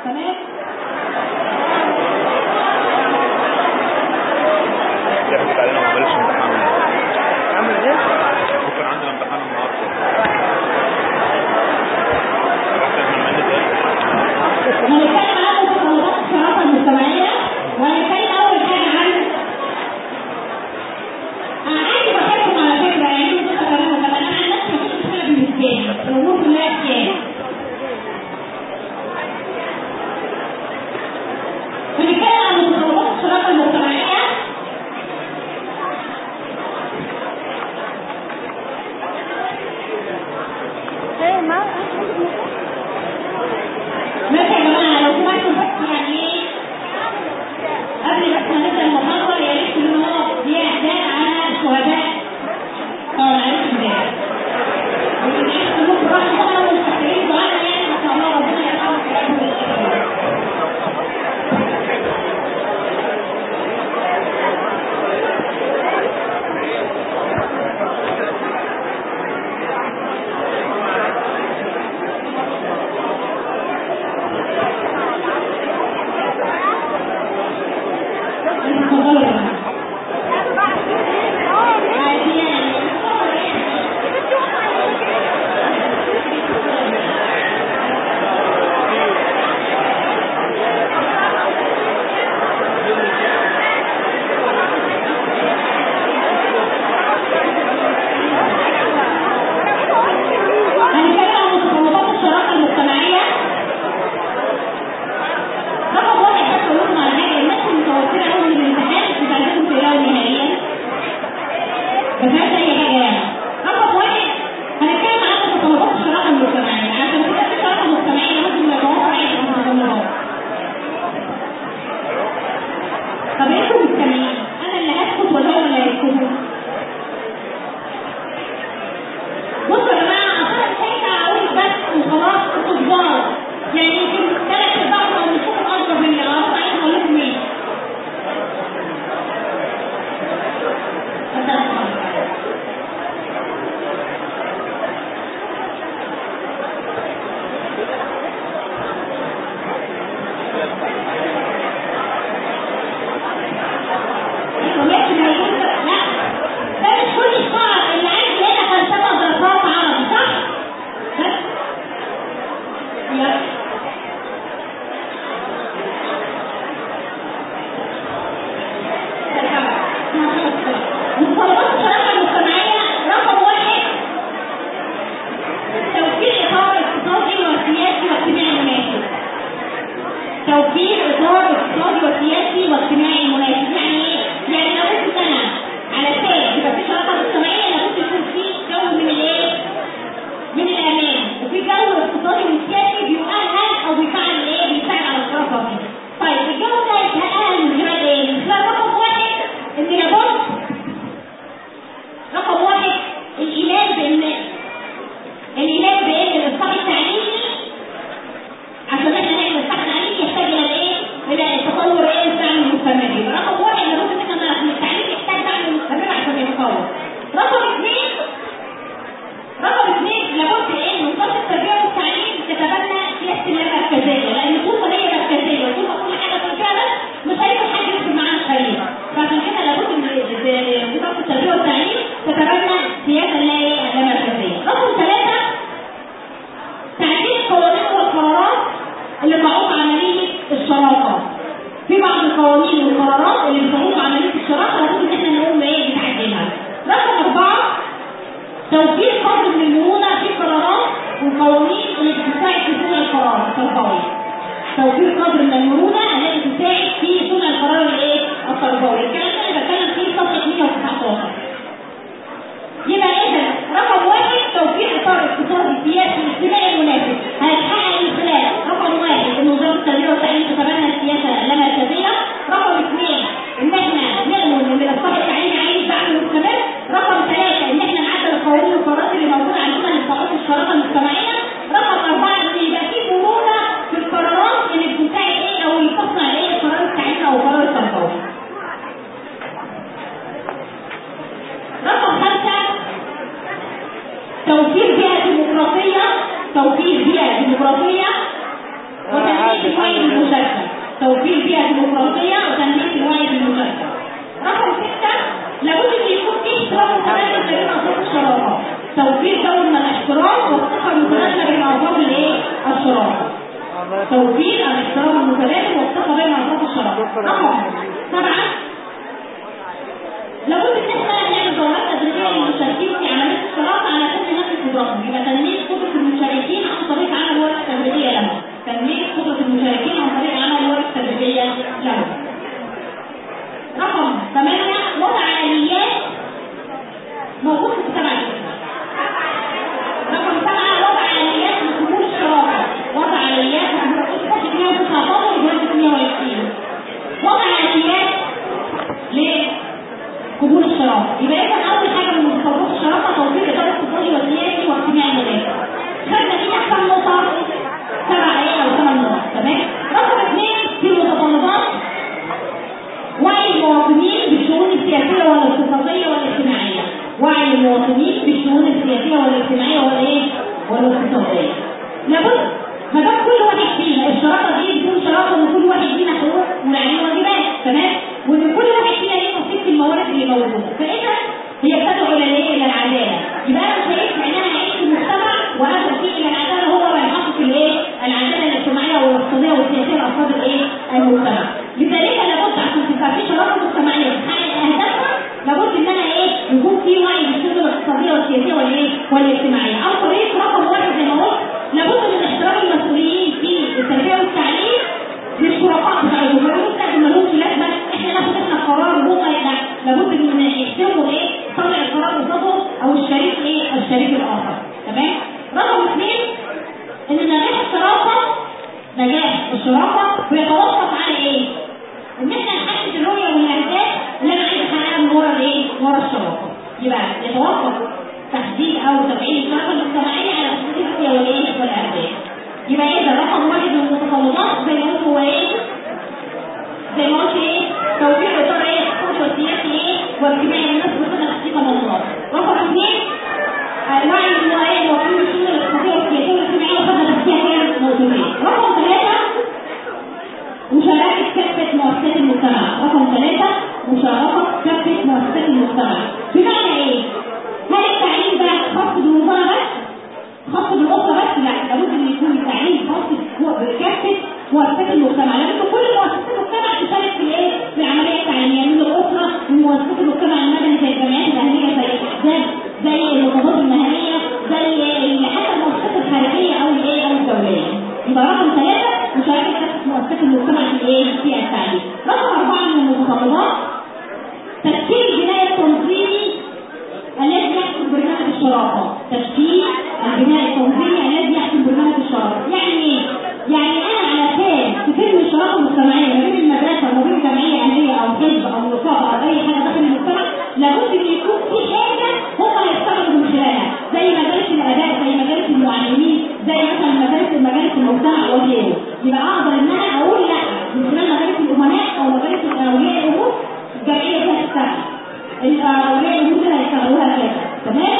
تمام ضحكت علينا وما عملتش امتحان عامل ايه؟ بكره عندنا امتحان النهارده رحت المعمل ده هنتكلم عن متطلبات الشراكه المجتمعيه وهنتكلم اول حاجه عن انا عايز بحبكم على فكره يعني انتوا تفكروا طب انا عن نفسي مفيش مشكله بالنسبه لي الامور كلها احتياج هنتكلم عن متطلبات الشراكه المجتمعيه ايه ما ماشي يا جماعه لو سمحتوا بس يعني ايه قبل بس ما نبدا المحاضره يا ريت ان هو دي اعداد على الشهداء اه معلش امبارح ويعني كلكم راحوا بقى مستحيلين دعانا يعني ان شاء الله ربنا يرحمكم ويرحم الشهداء اتفضلوا يا جماعه عادي يعني هنتكلم عن متطلبات الشراكه المجتمعيه رقم واحد بس اقول لكم على حاجه الناس المتوتره قوي من الامتحان مش عايزاكم تقراوا نهائيا ما فيهاش اي حاجه يعني رقم واحد هنتكلم عن متطلبات الشراكه المجتمعيه عشان كده في شراكه مجتمعيه لازم يتوفر عليها المتطلبات طب انتوا مستمعين انا اللي هسكت ولا هو اللي هيسكتوا؟ بصوا يا جماعه اصل انا مش هينفع اقول بس وخلاص انتوا كبار يعني يمكن ثلاث ارباع او نصكم اكبر مني انا اصلا عايز اقول لكم ايه؟ ماشي ما يكون لا ده مش كل الشعب اللي عايز يقرا فلسفه ودراسات عربي صح؟ بس يلا متطلبات الشراكه المجتمعيه رقم واحد توفير اطار اقتصادي وسياسي واجتماعي مناسب توفير اطار اقتصادي وسياسي واجتماعي مناسب يعني ايه؟ يعني لابد ان انا علشان يبقى في شراكه مجتمعيه لابد يكون في جو من الايه؟ من الامان وفي جو اقتصادي وسياسي بيؤهل او بيفعل ايه؟ بيساعد على الشراكه دي. طيب الجو ده يتأهل من خلال ايه؟ من خلال رقم واحد ان لابد رقم واحد الايمان بان الايمان بان الاصلاح التعليمي عشان احنا نعمل اصلاح تعليمي يحتاج الى الايه؟ الى التطور ايه؟ الدعم المستمر يبقى رقم واحد لابد ان احنا نعرف ان التعليم يحتاج دعم مستمر عشان يتطور. رقم اثنين رقم اثنين لابد ان وزاره التربيه والتعليم تتبنى سياسه المركزيه لان طول ما هي مركزيه وطول ما كل حاجه فيها بس مش هيكون حد يكتب معاها الخليفه فعشان كده لابد ان وزاره التربيه والتعليم تتبنى سياسه لا ايه؟ لا مركزيه. رقم ثلاثه تعديل القوانين والقرارات اللي تعوق عمليه الشراكه. في بعض القوانين والقرارات اللي بتعوق عمليه الشراكه لابد ان احنا نقوم ايه بتعديلها. رقم اربعه توفير قدر من المرونه في القرارات والقوانين اللي بتساعد في صنع القرار التربوي. توفير قدر من المرونه التي تساعد في صنع القرار الايه؟ التربوي. الكلام ده اللي بتكلم فيه صفحه 119. يبقى اذا رقم واحد توفير اطار اقتصادي سياسي اجتماعي مناسب هيتحقق من خلال رقم واحد ان وزاره التربيه والتعليم تتبنى السياسه اللامركزيه رقم اثنين ان احنا نؤمن ان الاصلاح التعليمي عايز دعم مستمر رقم ثلاثه ان احنا نعدل القوانين والقرارات اللي موجوده عندنا لتعويض الشراكه المجتمعيه رقم اربعه ان يبقى في مرونه في القرارات اللي بتساعد ايه او اللي تصنع ايه قرار التعليم او قرار التربوي رقم خمسة توفير بيئة ديمقراطية توفير بيئة توفير الاحترام المتبادل والثقه بين اطراف الشراكه رقم سبعه لابد ان احنا نعمل دورات تدريبيه للمشاركين في عمليه الشراكه على اساس نفس قدراتهم يبقى تنميه قدره المشاركين عن طريق عمل ورش تدريبيه لهم تنميه قدره المشاركين عن طريق عمل ورش تدريبيه لهم رقم ثمانية وضع آليات موجود في السبع رقم سبعة وضع آليات لقبول الشراكة وضع آليات لقبول 119 لجوازة 120 وضع آليات لقبول الشراكة يبقى إذا أول حاجة من متطلبات الشراكة توفير إدارة اقتصادي وسياسي واجتماعي مدني خدنا فيها كم نقطة؟ سبع إيه أو ثمان نقط تمام؟ رقم اثنين في متطلبات وعي المواطنين بالشؤون السياسية والاقتصادية والاجتماعية وعي المواطنين بالشؤون السياسية والاجتماعية والايه؟ والاقتصادية لابد ما دام كل واحد فينا الشراكة دي بتكون شراكة ان كل واحد فينا حقوق وعليه واجبات تمام؟ وان كل واحد فينا ليه نصيب في الموارد اللي موجودة فإذا هي بتدعو إلى الايه؟ إلى العدالة يبقى أنا مش هينفع إن أنا أعيش في مجتمع وأدعو فيه إلى العدالة هو اللي هيحقق الايه؟ العدالة الاجتماعية والاقتصادية والسياسية لأفراد الايه؟ المجتمع لذلك لابد عشان تبقى في شراكه مجتمعيه تحقق اهدافها لابد ان انا ايه يكون في وعي بالشؤون الاقتصاديه والسياسيه والايه والاجتماعيه عن طريق رقم واحد زي ما قلت لابد من احترام المسؤولين في التربيه والتعليم للشركاء بتاعتهم ما يقولوا لا ما لهمش لازمه احنا ناخد احنا القرار وهم لا لابد من يحترموا ايه صانع القرار قصادهم او الشريك ايه الشريك الاخر تمام رقم اثنين ان نجاح الشراكه نجاح الشراكه بيتوقف على ايه؟ ان احنا نحدد الرؤيه والاهداف اللي انا عايز احققها من ورا الايه؟ ورا الشراكه. يبقى يتوقف تحديد او تفعيل الشراكه المجتمعيه على تحديد الرؤيه والايه؟ والاهداف. يبقى اذا رقم واحد من المتطلبات زي ما قلت هو ايه؟ زي ما قلت ايه؟ توفير اطار ايه؟ اقتصادي وسياسي ايه؟ واجتماعي للناس بصفه تحقيق موضوعات. رقم اثنين الوعي الموارد وكل الشؤون الاقتصاديه والسياسيه والاجتماعيه وخدنا تحتيها كام موضوعين. رقم ثلاثه مشاركة كافة مؤسسات المجتمع رقم ثلاثة مشاركة كافة مؤسسات المجتمع بمعنى ايه؟ هل التعليم ده خاص بالوزارة بس؟ خاص بالأسرة بس؟ لا لابد ان يكون التعليم خاص بكافة مؤسسات المجتمع لابد كل مؤسسات المجتمع تشارك في الايه؟ في العملية التعليمية من الأسرة من مؤسسات المجتمع المدني زي الجمعيات الأهلية زي الأحزاب زي النقابات المهنية زي حتى المؤسسات الخارجية أو الايه أو الدولية يبقى رقم ثلاثة مشاركة كافة مؤسسات المجتمع في الايه؟ في التعليم. رقم أربعة من المتطلبات تشكيل البناء التنظيمي الذي يحكم برنامج الشراكة. تشكيل البناء التنظيمي الذي يحكم برنامج الشراكة. يعني ايه؟ يعني أنا علشان تتم الشراكة المجتمعية ما بين المدرسة وما بين جمعية أهلية أو حزب أو نقابة أو أي حاجة داخل المجتمع لابد إن يكون في حاجة هم هيشتغلوا من خلالها زي مجالس الآباء زي مجالس المعلمين زي مثلا مجالس مجالس المجتمع وغيره يبقى اقدر ان انا اقول لا من خلال مجالس الامناء او مجالس اولياء الامور الجمعيه دي هتشتغل اولياء الامور دي هيشتغلوها كده تمام؟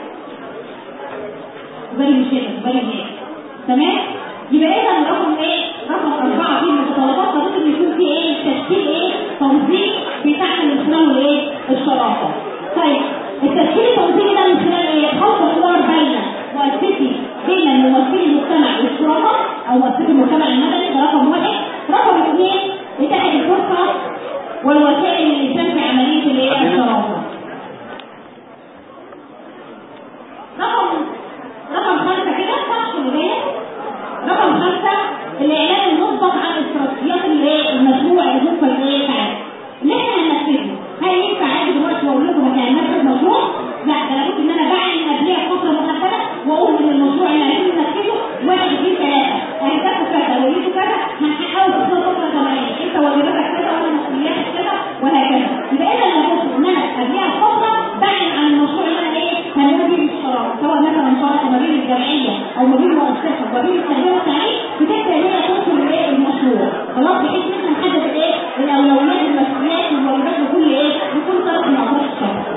بالي مش هنا بالي هنا تمام؟ يبقى اذا رقم ايه؟ رقم اربعه في المتطلبات لابد ان يكون في ايه؟ تشكيل ايه؟ تنظيم بتاعنا من خلال ايه؟ الشراكه. طيب التشكيل التنظيمي ده من خلال ايه؟ خلق حوار بين مؤسسي بين ممثلي المجتمع والشركاء او مؤسسي المجتمع المدني ده رقم واحد رقم اثنين اتاحه الفرصه والوسائل للانسان في عمليه الايه الشراكه رقم رقم خمسه كده صح اللي جايه رقم خمسه الاعلان المسبق عن استراتيجيات الايه المشروع اللي ممكن ايه تعالى اللي احنا هننفذه هل ينفع عادي دلوقتي واقول لكم احنا هننفذ مشروع؟ لا ده لابد ان انا بعلن قبلها فتره محدده واقول ان المشروع اللي عايزين ننفذه واحد اثنين ثلاثه اهدافه كذا وليته كذا هنحققه في خلال فتره زمنيه انت واجباتك كذا وانا مسؤولياتك كذا وهكذا يبقى اذا لابد ان انا قبلها فتره بعلن عن المشروع اللي انا ايه هنقوم بيه بالشراكه سواء مثلا شراكه ما بين الجمعيه او ما بين مؤسسه وما بين التربيه والتعليم بتبدا ان هي تدخل الايه المشروع خلاص بحيث ان احنا نحدد الايه الاولويات والمسؤوليات والواجبات لكل ايه لكل طرف من اطراف الشراكه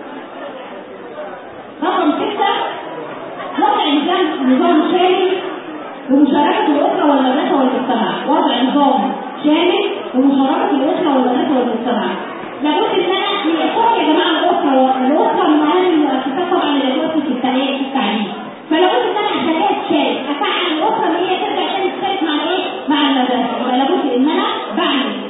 رقم ستة وضع نظام نظام شامل بمشاركة الأسرة والمدرسة والمجتمع وضع نظام شامل بمشاركة الأسرة والمدرسة والمجتمع لابد ان انا هي طبعا يا جماعه الاسره الاسره من اهم المؤسسات طبعا اللي بتوصل في التعليم في التعليم فلابد ان انا اخليها تشارك افعل الاسره ان هي ترجع تاني تشارك مع الايه؟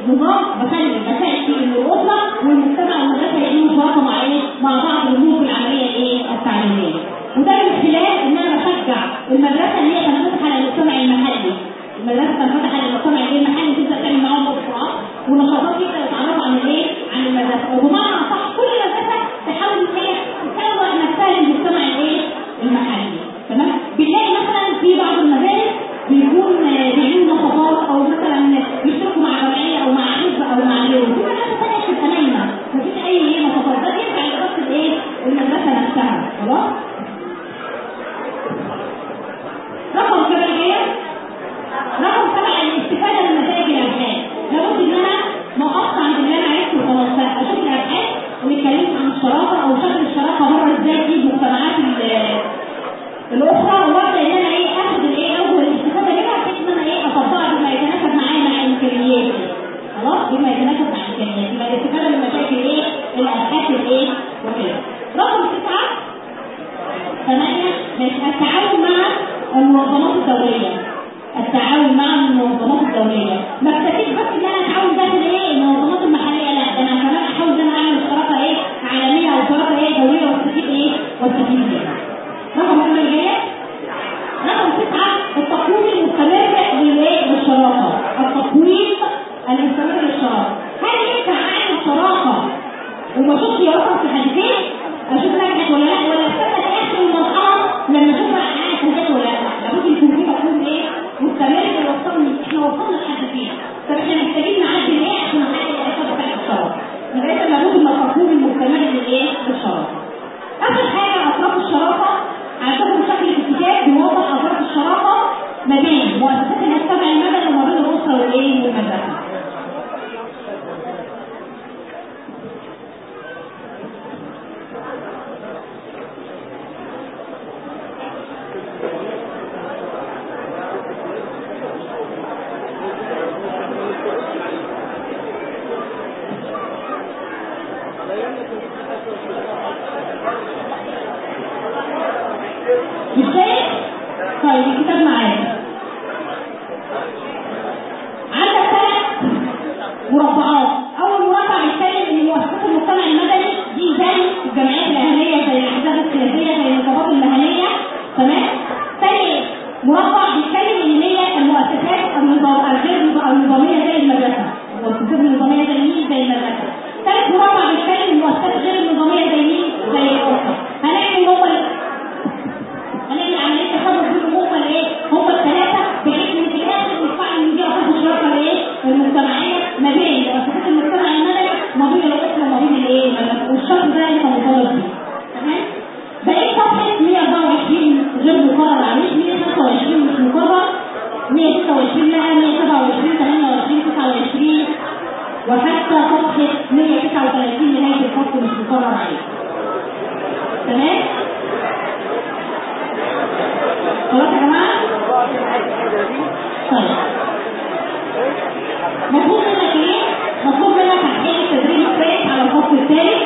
نظام بخلي بساعد فيه ان الاسره والمجتمع والمدرسه يعملوا شراكه مع ايه؟ مع بعض الامور في العمليه الايه؟ التعليميه. وده من خلال ان انا بشجع المدرسه ان هي تنفتح على المجتمع المحلي. المدرسه تنفتح على المجتمع الايه المحلي تبدا تعمل معاهم مشروعات ونشاطات يبدا يتعرفوا عن الايه؟ عن المدرسه وبمعنى اصح كل مدرسه تحاول ان هي تسوق نفسها للمجتمع الايه؟ المحلي. تمام؟ بنلاقي مثلا في بعض المدارس بيكون آه، بيعملوا نشاطات او مثلا يشتركوا مع جمعيه او مع حزب او مع غيره في مدرسه ثانيه بتبقى نايمه مفيش اي ايه نشاطات ده بيرجع لإدارة الايه؟ المدرسه نفسها خلاص؟ رقم كام يا جايه؟ رقم سبعه الاستفاده من نتائج الابحاث لابد ان انا ما اقفش عند اللي انا عرفته وخلاص لا اشوف الابحاث اللي اتكلمت عن الشراكه او شكل الشراكه بره ازاي في المجتمعات ال- الاخرى وابدا ان انا ايه اخد الايه اول الاستفاده منها بحيث ان انا ايه اطبقها بما يتناسب معايا مع امكانياتي خلاص بما يتناسب مع امكانياتي يبقى الاستفاده من مشاكل ايه الابحاث الايه وكده رقم تسعه ثمانيه ماشي التعاون مع المنظمات الدوليه التعاون مع المنظمات الدوليه ما اكتفيش بس ان انا اتعاون داخل ايه المنظمات المحليه لا ده انا كمان احاول ان انا اعمل شراكه ايه عالميه او شراكه ايه دوليه واستفيد ايه واستفيد منها رقم كام اللي جايه رقم تسعة التقويم المستمر للايه؟ للشراكة التقويم المستمر للشراكة هل ينفع اعمل شراكة وما اشوفش يا رقم في حاجتين اشوف نجحت ولا لا ولا استنى لاخر المرحلة لما اشوف نجحت نجحت ولا لا لابد يكون في تقويم ايه؟ مستمر يوصلني احنا وصلنا لحد فين طب احنا محتاجين نعدل ايه عشان نحقق الاهداف بتاعت الشراكة يبقى اذا لابد من التقويم المستمر للايه؟ للشراكة اخر حاجة اطراف الشراكة عندكم شكل في الكتاب بيوضح اطراف الشراكه ما بين مؤسسات المجتمع المدني وما بين الاسره والايه والمدرسه. ازاي؟ طيب الكتاب معايا. عندك ثلاث مربعات، أول مربع بيتكلم إن مؤسسات المجتمع المدني دي زي الجمعيات الأهلية زي الأحزاب السياسية زي النقابات المهنية تمام؟ ثاني مربع بيتكلم إن هي المؤسسات النظام الغير النظامية زي المدرسة، المؤسسات النظامية زي مين؟ زي المدرسة. ثالث مربع بيتكلم المؤسسات غير النظامية زي مين؟ زي الأسرة. هنعمل هم هنعمل عمليه تخبط بينهم هم الايه؟ هم الثلاثه بحيث ان في الاخر نطلع ان دي اساس الشراكه الايه؟ المجتمعيه ما بين مؤسسات المجتمع المدني وما بين الاسره وما بين الايه؟ المدرسة. والشرط ده اللي كان مطالب بيه. تمام؟ بقيت صفحه 124 غير مقرر عليه 125 مش مقرر 126 لا 127 28 29 وحتى صفحه 139 نهايه الفصل مش مقرر عليه. تمام؟ خلاص يا جماعة؟ طيب مطلوب منك ايه؟ مطلوب منك تحقيق التدريب الثالث على الفصل الثالث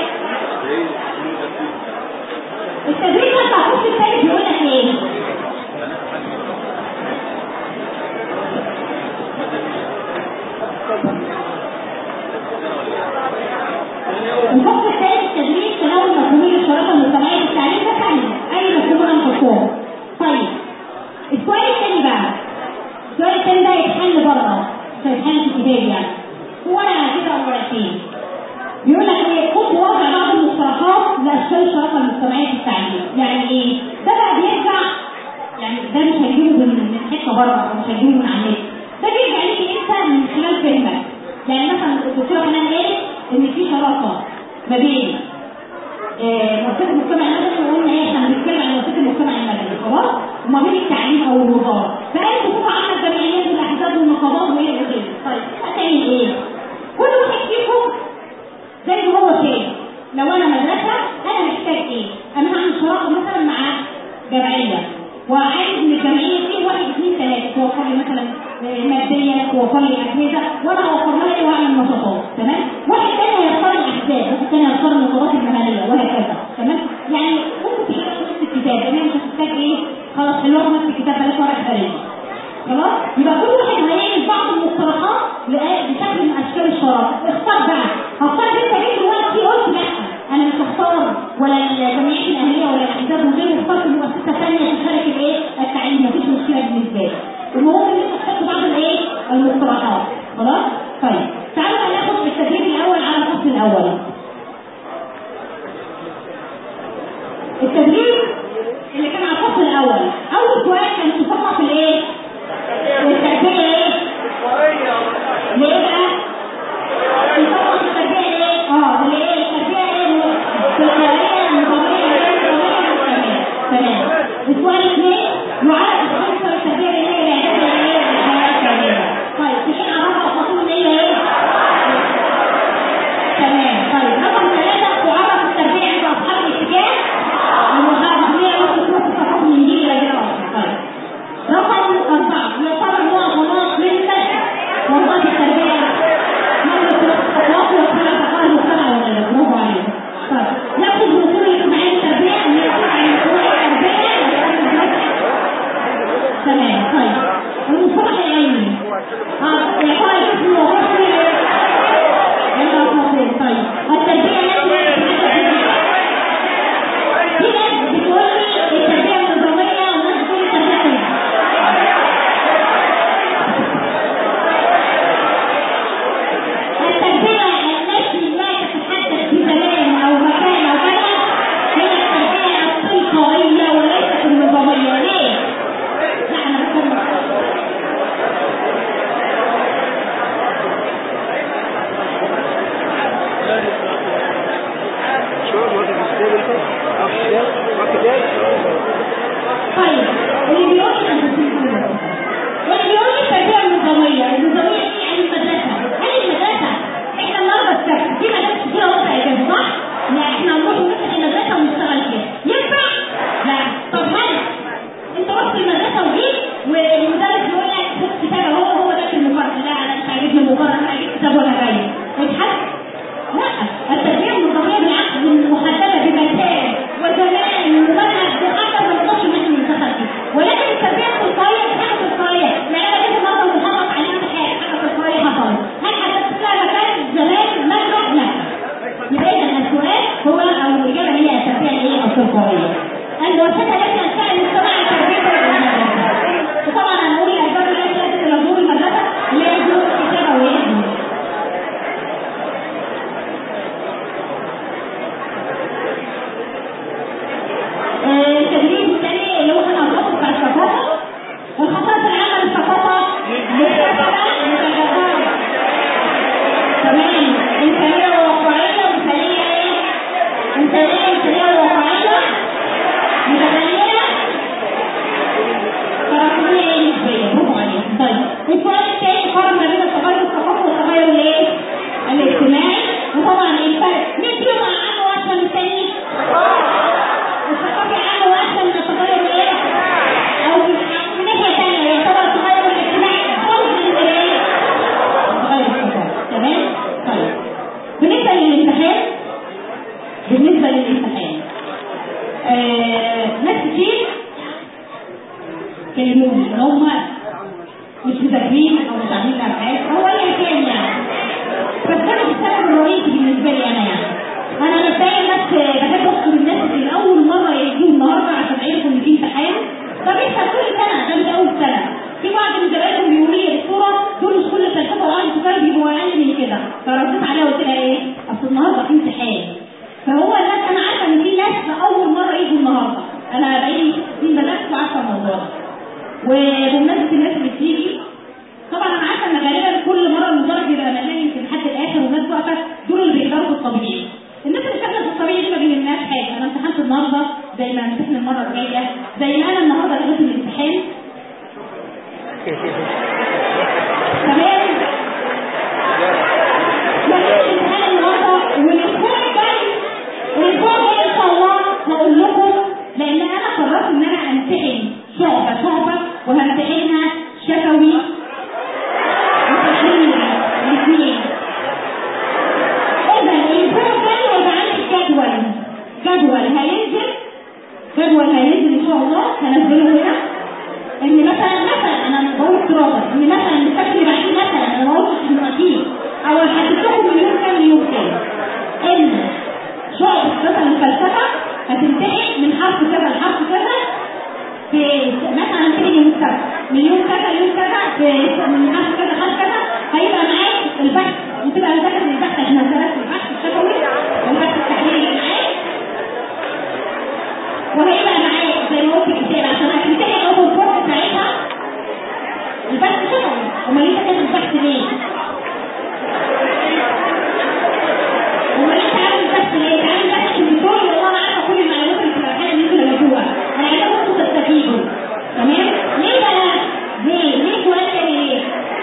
التدريب بتاع الفصل الثالث بيقول لك ايه؟ الفصل الثالث تدريب تناول مفهومين الشراكة المجتمعية في التعليم ده سهل أي مفهوم أنا محطوط طيب السؤال الثاني بقى السؤال الثاني ده يتحل بره مش هيتحل في الكتاب يعني هو انا كده ورقتين بيقول لك ايه خد وضع بعض المصطلحات لاشكال الشراكه المجتمعيه في التعليم يعني ايه ده بقى بيرجع يعني ده مش هيجيبه من من حته بره او مش هيجيبه من على النت ده بيرجع ليك انت من خلال فهمك يعني مثلا الدكتوره حنان قالت ان في شراكه ما بين آه، مؤسسة المجتمع المدني وقلنا ايه احنا بنتكلم عن مؤسسة المجتمع المدني خلاص وما بين التعليم او الوزارة فقال بصفة عامة الجمعيات والاحزاب والنقابات وايه وغيره طيب هتعمل ايه؟ كل واحد فيكم زي ما هو شايف لو انا مدرسة انا محتاج ايه؟ انا هعمل شراكة مثلا مع جمعية وعايز من الجمعية دي واحد اثنين ثلاثة توفر لي مثلا آه، ماديا توفر لي أجهزة وأنا أوفر لها إيه وأعمل نشاطات تمام؟ واحد تاني هيختار الأحزاب واحد تاني هيختار النقابات المهنية وهكذا تمام؟ يعني ممكن تحط نفس الكتاب يعني مش هتحتاج إيه؟ خلاص حلوها نفس الكتاب بلاش ورق خارجي خلاص؟ يبقى كل واحد هيعمل بعض المقترحات لآ- لشكل من أشكال اختار اختار بقى هختار انت ليه دلوقتي قلت لا انا مش هختار ولا الجمعيات الاهليه ولا الاحزاب وغيره اخترت مؤسسه ثانيه تشارك الايه التعليم مفيش مشكله بالنسبه لي المهم ان انت تحط بعض الايه المقترحات خلاص طيب تعالوا بقى ناخد التدريب الاول على الفصل الاول التدريب اللي كان على الفصل الاول اول سؤال كان مصنع في الايه التربيه ايه ليه بقى مصنع في التربيه ايه اه اللي ايه التربيه ايه التربيه النظاميه النظاميه تمام السؤال اثنين يعرف عنصر التربيه اللي هي الاعداد اللي هي الحياه الكامله طيب في حين عرفها الخطوط اللي هي ايه تمام طيب رقم ثلاثة تعرف التربية عند أصحاب الاتجاه المحافظية والسلوك الثقافي من جيل إلى جيل آخر طيب رقم أربعة يعتبر نوع ونوع من مرضات التربية مرض السلوك الثقافي والسلوك الثقافي والمجتمع وغيره برافو عليك طيب ناخد من اصول الاجتماعية التربية ان يكون عن اصول التربية تمام طيب المصطلح العلمي اه يعتبر اسمه وصف يلا فاضل طيب التربية في ناس بتقول لي التربية النظامية وناس بتقول التربية العلمية التربية التي لا تتحدث بزمان أو مكان أو كذا هي التربية التلقائية وليست النظامية ليه؟ لا أنا بتكلم طيب اللي بيقول لي اللي بيقول لي التربيه النظاميه، النظاميه دي يعني المدرسه، هل المدرسه احنا النهارده السبت في مدارس كتير ربع اجازه صح؟ لا احنا هنروح نفتح المدرسه ونشتغل فيها، ينفع؟ لا، طب هل انت رحت المدرسه وجيت والمدرس بيقول لك خد كتاب هو هو ده في المقرر، لا انا مش عاجبني المقرر انا عاجبني كتاب وانا جاي، اتحس لا التربيه النظاميه بالعكس محدده بمكان وزمان ومنهج محدد ما نقدرش ان احنا نشتغل فيه ولكن التربيه التلقائيه دي حاجه تلقائيه يعني انا لازم النهارده محرك عليك حاجه حاجه تلقائيه حصلت هل حددت لها مكان زمان منهج لا يبقى اذا السؤال هو او الاجابه هي التربيه الايه التلقائيه المؤسسه التي انشا المجتمع التربيه المدرسه وطبعا انا اقول الاسباب التي ادت الى ظهور المدرسه اللي هي ظهور الكتابه وايه التدريب الثاني اللي هو كان الخطط بتاع الثقافه الخطط العامه للثقافه مكتسبه متجدده تمام انسانيه واقعيه ومثاليه ايه؟ انسانيه انسانيه واقعيه متغيره تراكميه ايه نسبيه برافو عليك طيب السؤال الثاني قارن ما بين التغير الثقافي والتغير الايه؟ الاجتماعي وطبعا الفرق مين فيهم عنه اصلا الثاني؟ الثقافي عنه واحسن من التغير الايه؟ او من ناحيه ثانيه يعتبر التغير الاجتماعي خالص من الايه؟ التغير الثقافي تمام؟ طيب بالنسبه للامتحان بالنسبه للامتحان آه ناس كتير كلموني ان هم مش مذاكرين او مش عاملين ابحاث او ايا كان يعني بس ده مش السبب الرئيسي بالنسبه لي انا يعني انا مبدئيا بس بحب اشكر الناس اللي اول مره يجوا النهارده عشان عرفوا ان في امتحان ده بيحصل كل سنه ده مش اول سنه في بعض من زمايلهم بيقولوا لي يا دكتوره دول مش كل فلسفه وقعد سكر بيبقوا اقل من كده فرديت عليها وقلت لها ايه؟ اصل النهارده في امتحان فهو الناس انا عارفه ان في ناس اول مره يجوا النهارده انا بقالي سنين بدات وعارفه الموضوع ده وبمناسبه الناس اللي بتيجي طبعا انا عارفه ان غالبا كل مره المدرج بيبقى مليان يمكن لحد الاخر والناس واقفه دول اللي بيقدروا في الطبيعي الناس اللي شغاله في الطبيعي دي ما بيهمهاش حاجه انا امتحنت النهارده زي ما امتحن المره الجايه زي ما انا النهارده لغيت الامتحان تمام لغيت الامتحان النهارده والاسبوع الجاي الاسبوع الجاي ان شاء الله هقول لكم لان انا قررت ان انا امتحن شعبه شعبه وهمتحنها شفوي وتحليل الاثنين اذا الاسبوع الجاي هيبقى عندي جدول جدول هينزل جدول هينزل ان شاء الله هنزله هنا ان مثلا مثلا انا بقول افتراض الفلسفه هتنتهي من حرف كذا لحرف كذا في مثلا هنبتدي يوم كذا من يوم كذا ليوم كذا في من حرف كذا لحرف كذا هيبقى معاك البحث وتبقى مذاكر البحث احنا درسنا البحث الشفوي والبحث التحليلي معاك وهيبقى معاك زي ما قلت كتير عشان هتمتحن اول فرصه ساعتها البحث شفوي امال انت كاتب البحث ليه؟ امال انت عامل البحث ليه؟ انت عامل البحث الدكتور والله انا عارفه كل المعلومات اللي في الابحاث اللي انتوا لقيتوها انا عايزاكم انتوا تستفيدوا تمام؟ ليه بقى؟ ليه؟ ليه سؤال تاني ليه؟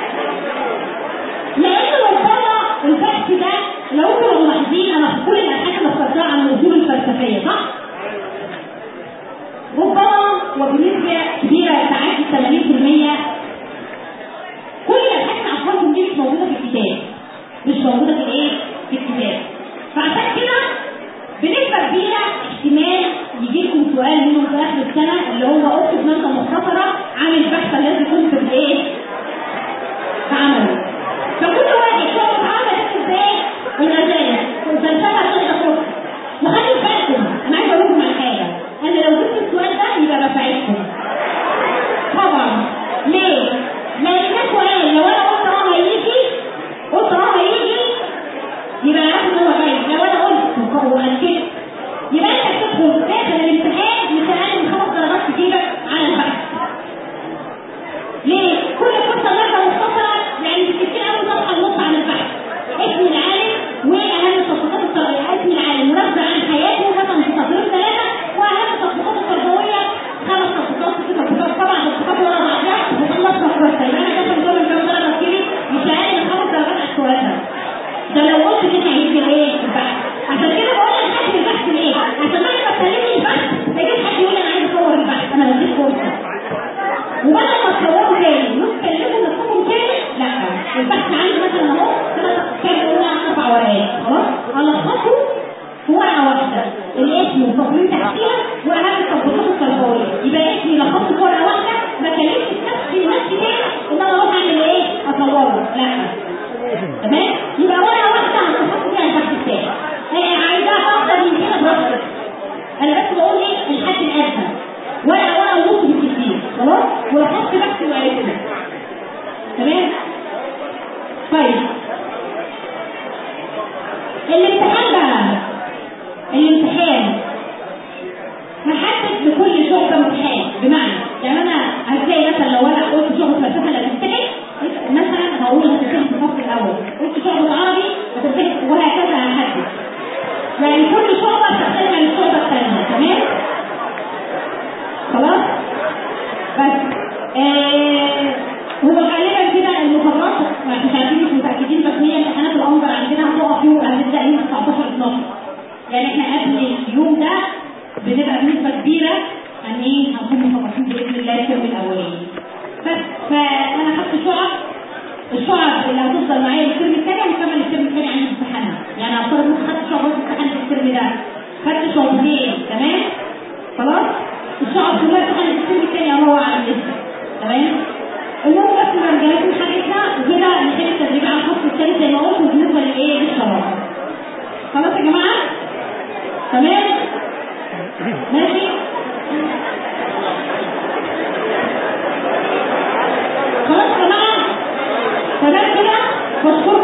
لان ربما البحث ده لو انتوا ملاحظين انا في كل الابحاث اللي اخترتها عن الاصول الفلسفيه صح؟ ربما وبنسبه كبيره تعدي 80% كل الابحاث اللي اخباركم دي مش موجوده في الكتاب مش موجوده في الايه؟ في الكتاب فعشان كده بنسبه كبيره احتمال يجي لكم سؤال منهم في اخر السنه اللي هو اكتب ماده مختصره عن البحث الذي كنت بايه؟ بعمله فكل واحد شاف عمل ازاي الرسائل والفلسفه تقدر تخرج وخلي بالكم انا عايز اقول لكم على حاجه انا لو جبت السؤال ده يبقى بساعدكم طبعا ليه؟ لان ده سؤال لو انا قلت اه هيجي قلت اه هيجي يبقى عارف ان هو جاي لو انا قلت واكدت يبقى انت تدخل داخل الامتحان مش اقل من خمس درجات تجيبك على البحث ليه؟ كل فرصه ماده مختصره يعني بتكتير اول صفحه ونص عن البحث اسم العالم واهم تطبيقات التربيه اسم العالم منبذ عن حياته مثلا في تطبيق ثلاثه واهم التطبيقات التربويه خمس تطبيقات ست تطبيقات سبع تطبيقات ورا بعضها وخلصنا الكورس يبقى انا كده بقول كام درجه تجيلي مش اقل من خمس درجات على السؤال ده ده لو قلت كده هيجي ايه البحث عشان كده بقول لك حد البحث ليه؟ عشان بعد ما تسلمني البحث تجيب حد يقول لي انا عايز اصور البحث انا بديك فرصه وبدل ما تصوروا تاني وتكلموا نفسكم تاني لا البحث عندي مثلا اهو كده كام اولى اربع ورقات خلاص الخصه في ورقه واحده الاسم وتقويم تحتيها واهم التطبيقات التربويه يبقى اسمي لخصت في ورقه واحده ما كلمتش نفسي نفسي تاني ان انا اروح اعمل ايه؟ اصوره لا تمام يبقى ورقه واحده هتحط فيها البحث بتاعي انا عايزاها اكتر من كده براحتك انا بس بقول ايه الحد الادنى ورقه ورقه ونص بالكتير خلاص ولخصت بحث وعرفنا تمام طيب الامتحان بقى الامتحان هحدد لكل شعبة امتحان بمعنى يعني انا هتلاقي مثلا لو انا قلت شعبة فلسفة اللي هتمتحن مثلا هقول هتمتحن في الفصل الاول قلت شعبة عربي هتمتحن وهكذا هحدد يعني كل شعبة بتختلف عن الشعبة الثانية تمام خلاص بس آه هو غالبا كده المقررات مش عارفين مش متاكدين بس هي امتحانات الانظر عندنا هتقف يوم هتبدا يوم 19 12 يعني احنا قبل اليوم ده بنبقى بنسبه كبيره عن ايه هنكون مخلصين باذن الله الترم الاولاني بس فانا خدت شعب الشعب اللي هتفضل معايا الترم الثاني هنكمل الترم الثاني عندي امتحانها يعني هفترض ان خدت شعب امتحان في الترم ده خدت شعبتين تمام خلاص الشعب كلها امتحان الترم الثاني اهو على لسه تمام المهم بس ما رجعتوش حاجتنا وكده نحل التدريب على الفصل الثالث زي ما قلت وبالنسبه للايه للشراب خلاص يا جماعه تمام ماشي خلاص يا جماعه تمام كده بشكركم